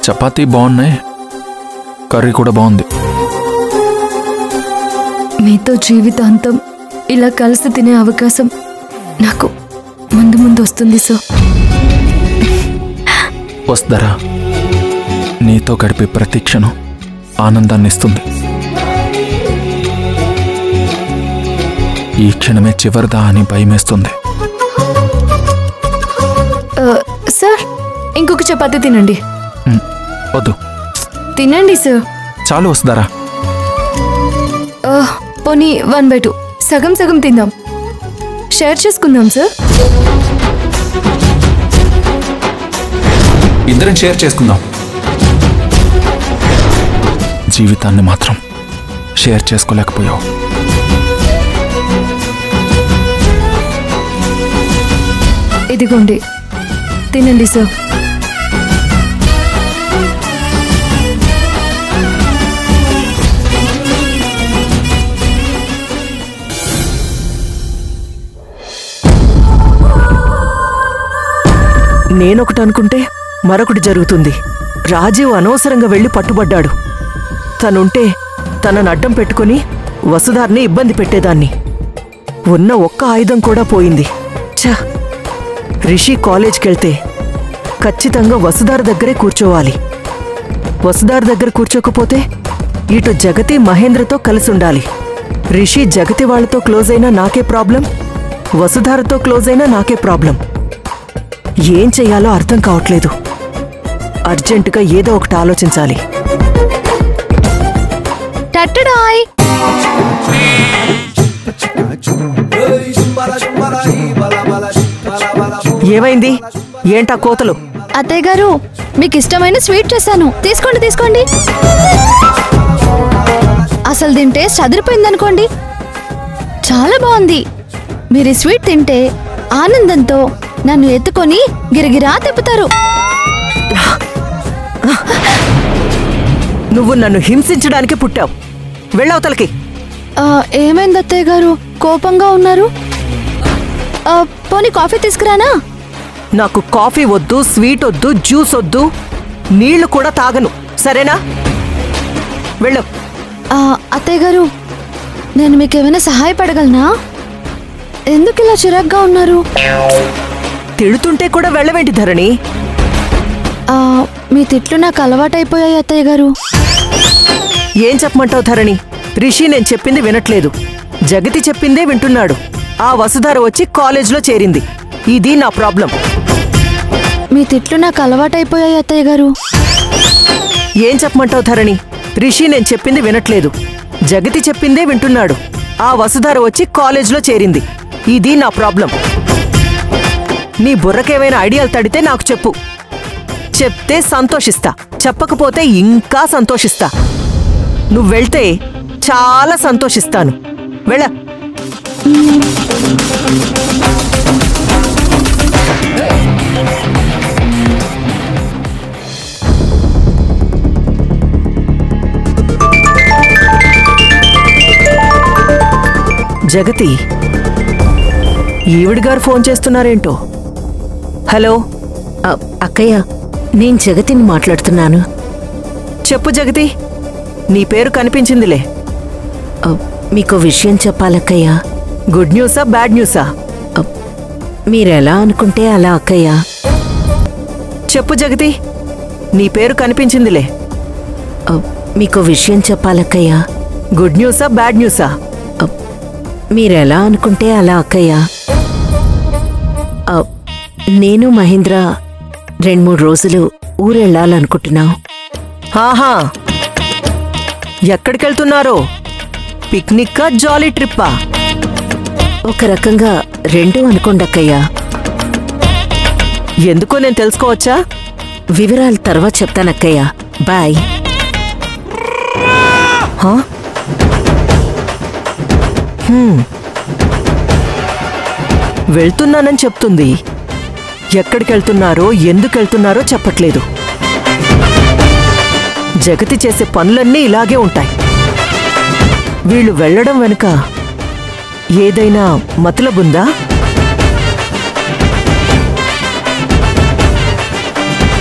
చపాతీ బాగున్నాయి కర్రీ కూడా బాగుంది మీతో జీవితాంతం ఇలా కలిసి తినే అవకాశం నాకు ముందు ముందు వస్తుంది సార్ వస్తారా నీతో గడిపే ప్రతి క్షణం ఆనందాన్ని ఇస్తుంది ఈ క్షణమే చివరిదా అని భయమేస్తుంది ఆ, సార్ ఇంకొక చపాతీ తినండి ఉమ్, వద్దు తినండి సార్ చాలు వస్తారా ఆ, పోనీ వన్ బై టూ సగం సగం తిందాం షేర్ చేసుకుందాం సార్ ఇద్దరం షేర్ చేసుకుందాం జీవితాన్ని మాత్రం షేర్ చేసుకోలేకపోయావు ఇదిగోండి తినండి సార్ నేనొకటి అనుకుంటే మరొకటి జరుగుతుంది రాజీవ్ అనవసరంగా వెళ్లి పట్టుబడ్డాడు తనుంటే తనను అడ్డం పెట్టుకుని వసుధార్ని ఇబ్బంది పెట్టేదాన్ని ఉన్న ఒక్క ఆయుధం కూడా పోయింది ఛ రిషి కాలేజ్కెళ్తే ఖచ్చితంగా వసుధార దగ్గరే కూర్చోవాలి వసుధార దగ్గర కూర్చోకపోతే ఇటు జగతి మహేంద్రతో కలిసి ఉండాలి రిషి జగతి వాళ్ళతో క్లోజ్ అయినా నాకే ప్రాబ్లం వసుధారతో క్లోజ్ అయినా నాకే ప్రాబ్లం ఏం చెయ్యాలో అర్థం కావట్లేదు అర్జెంటుగా ఏదో ఒకటి ఆలోచించాలి టట్టడాయ్ ఏమైంది ఏంటా కోతలు అత్తయ్య గారు మీకు ఇష్టమైన స్వీట్ చేశాను తీసుకోండి తీసుకోండి అసలు దీని టేస్ట్ అదిరిపోయిందనుకోండి చాలా బాగుంది మీరు ఈ స్వీట్ తింటే ఆనందంతో నన్ను ఎత్తుకొని గిరగిరా తిప్పుతారు నువ్వు నన్ను హింసించడానికి పుట్టావు వెళ్ళవతలకి ఆ, ఏమైంది అత్తయ్య గారు కోపంగా ఉన్నారు ఆ, పోనీ కాఫీ తీసుకురానా నాకు కాఫీ వద్దు స్వీట్ వద్దు జ్యూస్ వద్దు నీళ్లు కూడా తాగను సరేనా వెళ్ళు ఆ, అత్తయ్య గారు నేను మీకు ఏమైనా సహాయపడగలనా ఎందుకు ఇలా చిరాగ్గా ఉన్నారు తిడుతుంటే కూడా వెళ్ళవేంటి ధరణి ఆ, మీ తిట్లు నాకు అలవాటైపోయాయి అత్తయ్య గారు ఏం చెప్పమంటావు ధరణి రిషి నేను చెప్పింది వినట్లేదు జగతి చెప్పిందే వింటున్నాడు ఆ వసుధార వచ్చి కాలేజ్లో చేరింది ఇది నా ప్రాబ్లం మీ తిట్లు నాకు అలవాటైపోయాయి అత్తయ్య గారు ఏం చెప్పమంటావు ధరణి రిషి నేను చెప్పింది వినట్లేదు జగతి చెప్పిందే వింటున్నాడు ఆ వసుధార వచ్చి కాలేజ్లో చేరింది ఇది నా ప్రాబ్లం నీ బుర్రకేమైనా ఐడియాలు తడితే నాకు చెప్పు చెప్తే సంతోషిస్తా చెప్పకపోతే ఇంకా సంతోషిస్తా నువ్వు వెళ్తే చాలా సంతోషిస్తాను వెళ్ళ జగతి ఈవిడ గారు ఫోన్ చేస్తున్నారేంటో హలో అ- అక్కయ్య నేను జగతిని మాట్లాడుతున్నాను చెప్పు జగతి నీ పేరు కనిపించిందిలే అ, మీకు విషయం చెప్పాలక్కయ్య గుడ్ న్యూసా బ్యాడ్ న్యూసా అ, మీరెలా అనుకుంటే అలా అక్కయ్య చెప్పు జగతి నీ పేరు కనిపించిందిలే అ, మీకు విషయం చెప్పాలక్కయ్య గుడ్ న్యూసా బ్యాడ్ న్యూసా అ, మీరెలా అనుకుంటే అలా అక్కయ్య అ, నేను మహేంద్ర రెండు మూడు రోజులు ఊరెళ్ళాలనుకుంటున్నాం ఆహా ఎక్కడికెళ్తున్నారో పిక్నిక్కా జాలీ ట్రిప్పా ఒక రకంగా రెండు అనుకోండి అక్కయ్య ఎందుకో నేను తెలుసుకోవచ్చా వివరాలు తర్వాత చెప్తానక్కయ్య బాయ్ హా? హ్మ్. వెళ్తున్నానని చెప్తుంది ఎక్కడికెళ్తున్నారో ఎందుకెళ్తున్నారో చెప్పట్లేదు జగతి చేసే పనులన్నీ ఇలాగే ఉంటాయి వీళ్ళు వెళ్ళడం వెనుక ఏదైనా మతలబుందా